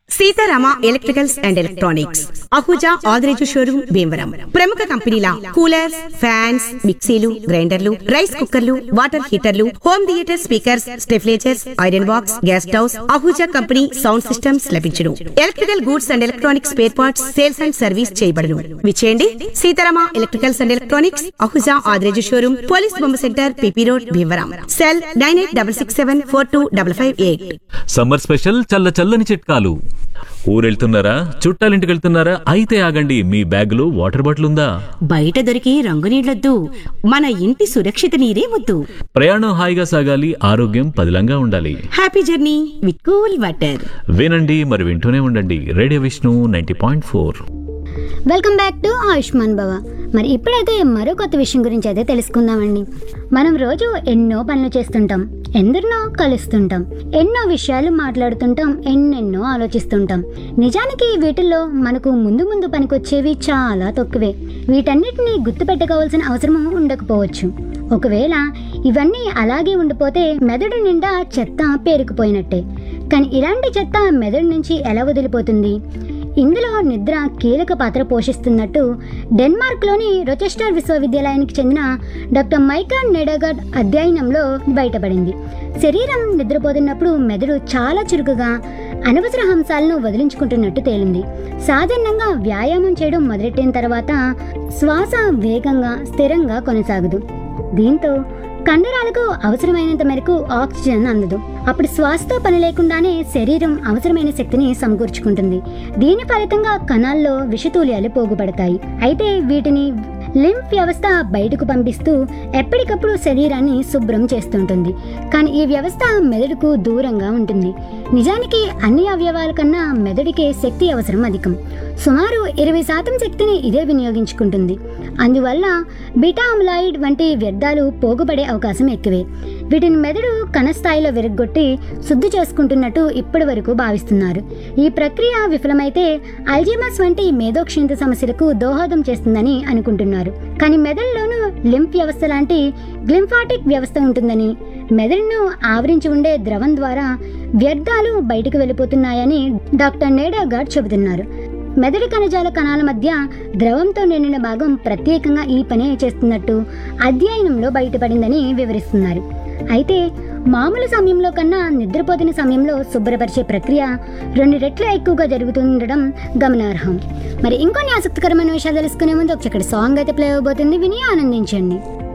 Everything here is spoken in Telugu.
Sitarama electricals and electronics Ahuja Adireju showroom Bhimavaram ప్రముఖ కంపెనీల కూలర్స్ ఫ్యాన్స్ మిక్సీలు గ్రైండర్లు రైస్ కుక్కర్లు వాటర్ హీటర్లు హోమ్ థియేటర్ స్పీకర్స్ స్టెఫ్లేచర్స్ iron box gas stoves Ahuja company sound systems లభించును electrical goods and electronics spare parts sales and service చేయబడును విచేయండి Sitarama electricals and electronics Ahuja Adireju showroom police బొమ్మ centre P P road Bhimavaram cell nine eight double six seven four two double five eight summer special చల్ల చల్లని చిట్కాలు ఊరెళ్తున్నారా చుట్టాలింటికి వెళ్తున్నారా అయితే ఆగండి మీ బ్యాగులో వాటర్ బాటిల్ ఉందా బయట దొరికే రంగు నీళ్లొద్దు మన ఇంటి సురక్షిత నీరే ముద్దు ప్రయాణం హాయిగా సాగాలి ఆరోగ్యం పదిలంగా ఉండాలి happy journey with cool water వినండి మరి వింటూనే ఉండండి radio Vishnu ninety point four welcome back to Ayushman Bhava మరి ఇప్పుడైతే మరో కొత్త విషయం గురించి అయితే తెలుసుకుందామండి మనం రోజు ఎన్నో పనులు చేస్తుంటాం ఎందరినో కలుస్తుంటాం ఎన్నో విషయాలు మాట్లాడుతుంటాం ఎన్నెన్నో ఆలోచిస్తుంటాం నిజానికి వీటిల్లో మనకు ముందు ముందు పనికొచ్చేవి చాలా తక్కువే వీటన్నిటిని గుర్తుపెట్టుకోవాల్సిన అవసరం ఉండకపోవచ్చు ఒకవేళ ఇవన్నీ అలాగే ఉండిపోతే మెదడు నిండా చెత్త పేరుకుపోయినట్టే కానీ ఇలాంటి చెత్త మెదడు నుంచి ఎలా వదిలిపోతుంది ఇందులో నిద్ర కీలక పాత్ర పోషిస్తున్నట్టు డెన్మార్క్లోని రొచెస్టర్ విశ్వవిద్యాలయానికి చెందిన డాక్టర్ మైకాన్ నెడగడ్ అధ్యయనంలో బయటపడింది శరీరం నిద్రపోతున్నప్పుడు మెదడు చాలా చురుకుగా అనవసర అంశాలను వదిలించుకుంటున్నట్టు తేలింది సాధారణంగా వ్యాయామం చేయడం మొదలెట్టిన తర్వాత శ్వాస వేగంగా స్థిరంగా కొనసాగదు దీంతో కండరాలకు అవసరమైనంత మేరకు ఆక్సిజన్ అందదు అప్పుడు శ్వాసతో పని లేకుండానే శరీరం అవసరమైన శక్తిని సమకూర్చుకుంటుంది దీని ఫలితంగా కణాల్లో విషతూల్యాలు పోగుపడతాయి అయితే వీటిని లింఫ్ వ్యవస్థ బయటకు పంపిస్తూ ఎప్పటికప్పుడు శరీరాన్ని శుభ్రం చేస్తుంటుంది కానీ ఈ వ్యవస్థ మెదడుకు దూరంగా ఉంటుంది నిజానికి అన్ని అవయవాల కన్నా మెదడుకే శక్తి అవసరం అధికం సుమారు ఇరవై శాతం శక్తిని ఇదే వినియోగించుకుంటుంది అందువల్ల బీటా అమ్లాయిడ్ వంటి వ్యర్థాలు పోగుపడే అవకాశం ఎక్కువే వీటిని మెదడు కణస్థాయిలో విరగ్గొట్టి శుద్ధి చేసుకుంటున్నట్టు ఇప్పటి వరకు భావిస్తున్నారు ఈ ప్రక్రియ విఫలమైతే అల్జీమస్ వంటి మేధోక్షీణత సమస్యలకు దోహదం చేస్తుందని అనుకుంటున్నారు కానీ మెదడులోనూ లింఫ్ వ్యవస్థ లాంటి గ్లింఫాటిక్ వ్యవస్థ ఉంటుందని మెదడును ఆవరించి ఉండే ద్రవం ద్వారా వ్యర్థాలు బయటకు వెళ్ళిపోతున్నాయని డాక్టర్ నేడా గాడ్ చెబుతున్నారు మెదడు కణజాల కణాల మధ్య ద్రవంతో నిండిన భాగం ప్రత్యేకంగా ఈ పని చేస్తున్నట్టు అధ్యయనంలో బయటపడిందని వివరిస్తున్నారు అయితే మామూలు సమయంలో కన్నా నిద్రపోతున్న సమయంలో శుభ్రపరిచే ప్రక్రియ రెండు రెట్ల ఎక్కువగా జరుగుతుండడం గమనార్హం మరి ఇంకొన్ని ఆసక్తికరమైన విషయాలు తెలుసుకునే ముందు ఒక చక్కటి సాంగ్ అయితే ప్లే అవబోతుంది విని ఆనందించండి